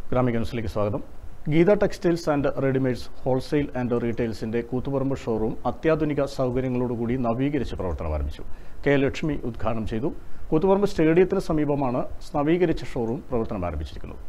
ഗ്രാമിക ന്യൂസിലേക്ക് സ്വാഗതം Geetha textiles and readymades wholesale and റീറ്റെയിൽസിന്റെ കൂത്തുപറമ്പ് ഷോറൂം അത്യാധുനിക സൗകര്യങ്ങളോടുകൂടി നവീകരിച്ച് പ്രവർത്തനം ആരംഭിച്ചു കെ ലക്ഷ്മി ഉദ്ഘാടനം ചെയ്തു കൂത്തുപറമ്പ് സ്റ്റേഡിയത്തിന് സമീപമാണ് നവീകരിച്ച ഷോറൂം പ്രവർത്തനം ആരംഭിച്ചിരിക്കുന്നത്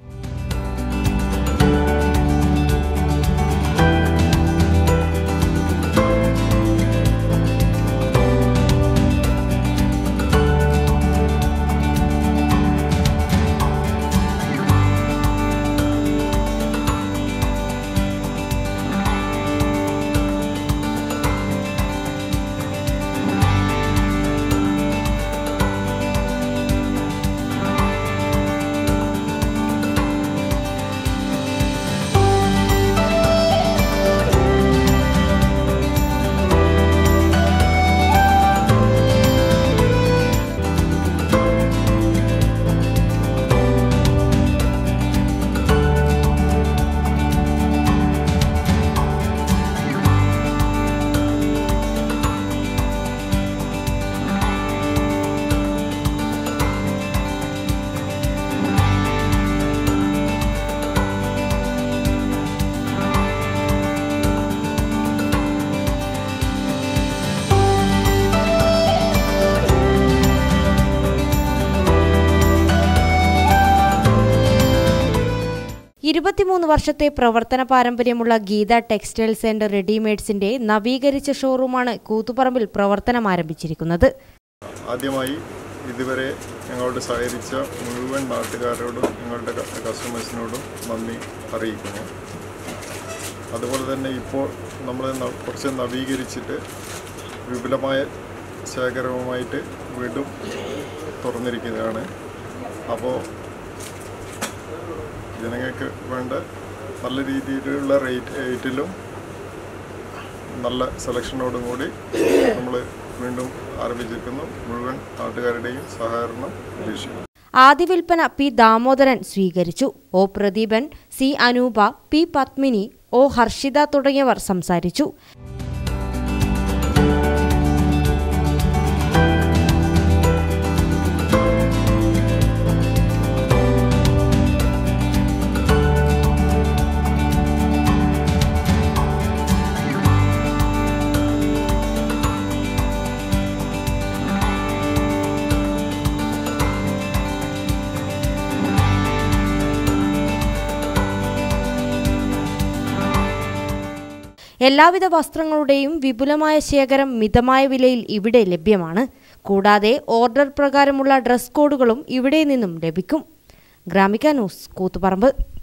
ഇരുപത്തിമൂന്ന് വർഷത്തെ പ്രവർത്തന പാരമ്പര്യമുള്ള ഗീത ടെക്സ്റ്റൈൽസ് ആൻഡ് റെഡിമെയ്ഡ്സിന്റെ നവീകരിച്ച ഷോറൂമാണ് കൂത്തുപറമ്പിൽ പ്രവർത്തനം ആരംഭിച്ചിരിക്കുന്നത് ആദ്യമായി ഇതുവരെ ഞങ്ങളോട് സഹകരിച്ച മുഴുവൻ നാട്ടുകാരോടും ഞങ്ങളുടെ ക- കസ്റ്റമേഴ്സിനോടും നന്ദി അറിയിക്കുന്നു അതുപോലെ തന്നെ ഇപ്പോൾ നമ്മൾ ന- കുറച്ച് നവീകരിച്ചിട്ട് വിപുലമായ ശേഖരവുമായിട്ട് വീണ്ടും തുറന്നിരിക്കുകയാണ് അപ്പോൾ ജനങ്ങൾക്ക് വേണ്ട നല്ല രീതിയിലുള്ള റേറ്റ് റേറ്റിലും നല്ല സെലക്ഷനോടും കൂടി നമ്മൾ വീണ്ടും ആരംഭിച്ചിരിക്കുന്നു മുഴുവൻ നാട്ടുകാരുടെയും സഹകരണം പ്രതീക്ഷിക്കുന്നു ആദ്യ വിൽപ്പന പി ദാമോദരൻ സ്വീകരിച്ചു O Pradeepan C Anoopa P Padmini O Harshitha തുടങ്ങിയവർ സംസാരിച്ചു എല്ലാവിധ വസ്ത്രങ്ങളുടെയും വിപുലമായ ശേഖരം മിതമായ വിലയിൽ ഇവിടെ ലഭ്യമാണ് കൂടാതെ ഓർഡർ പ്രകാരമുള്ള ഡ്രസ് കോഡുകളും ഇവിടെ നിന്നും ലഭിക്കും ഗ്രാമിക ന്യൂസ് കൂത്തുപറമ്പ്